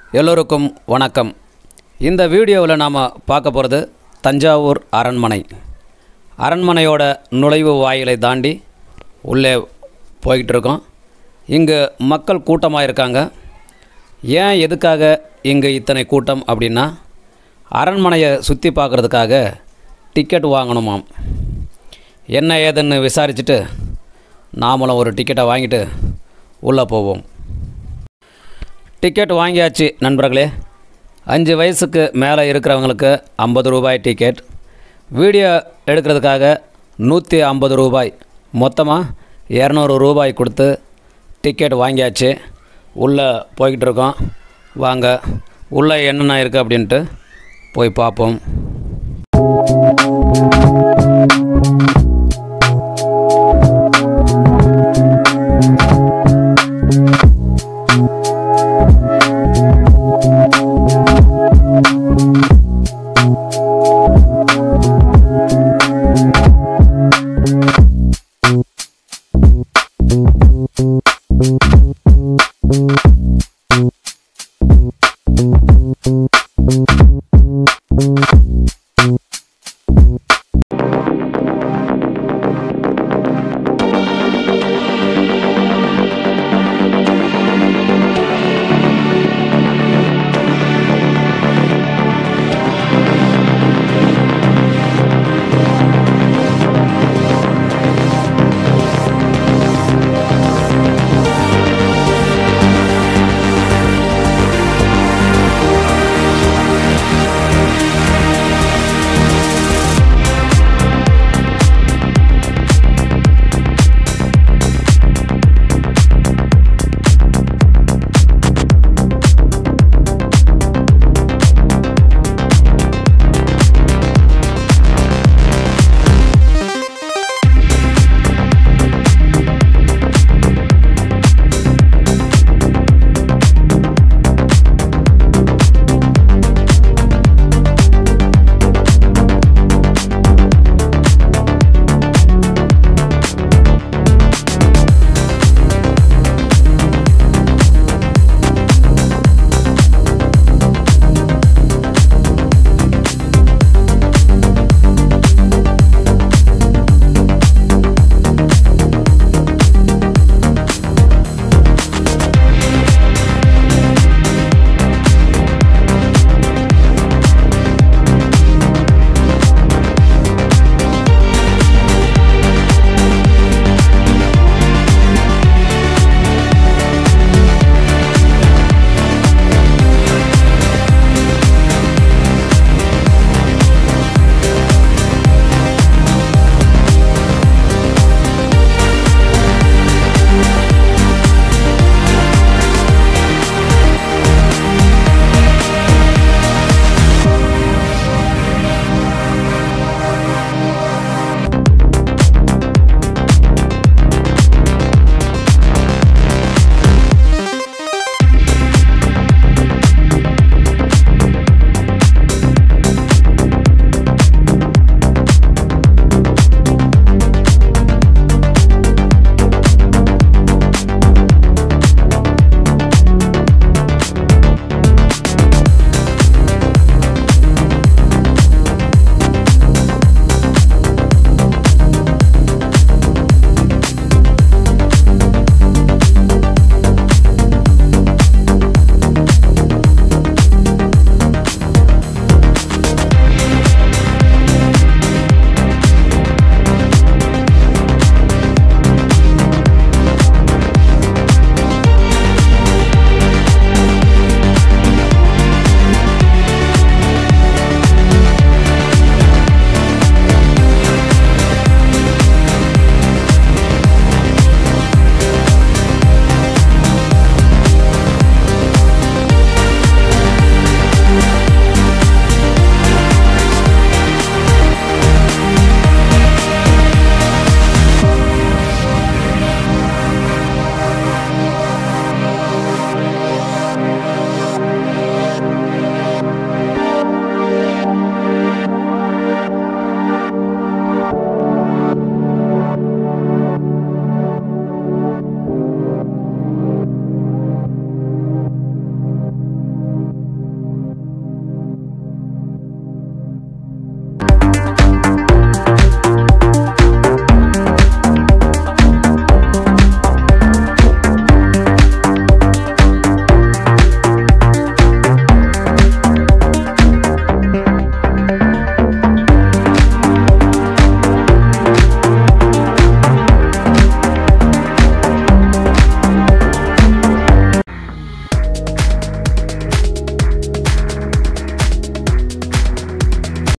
எல்லோருக்கும் வணக்கம் இந்த வீடியோவில் நாம் பார்க்க போகிறது தஞ்சாவூர் அரண்மனை அரண்மனையோட நுழைவு வாயிலை தாண்டி உள்ளே போய்கிட்டு இருக்கோம் இங்கு மக்கள் கூட்டமாக இருக்காங்க ஏன் எதுக்காக இங்கு இத்தனை கூட்டம் அப்படின்னா அரண்மனையை சுற்றி பார்க்குறதுக்காக டிக்கெட் வாங்கணுமாம் என்ன ஏதுன்னு விசாரிச்சுட்டு நாமளும் ஒரு டிக்கெட்டை வாங்கிட்டு உள்ளே போவோம் டிக்கெட் வாங்கியாச்சு நண்பர்களே அஞ்சு வயசுக்கு மேலே இருக்கிறவங்களுக்கு ஐம்பது ரூபாய் டிக்கெட் வீடியோ எடுக்கிறதுக்காக நூற்றி ஐம்பது ரூபாய் மொத்தமாக இரநூறு ரூபாய் கொடுத்து டிக்கெட் வாங்கியாச்சு உள்ளே போய்கிட்டு இருக்கோம் வாங்க உள்ளே என்னென்ன இருக்குது அப்படின்ட்டு போய் பார்ப்போம்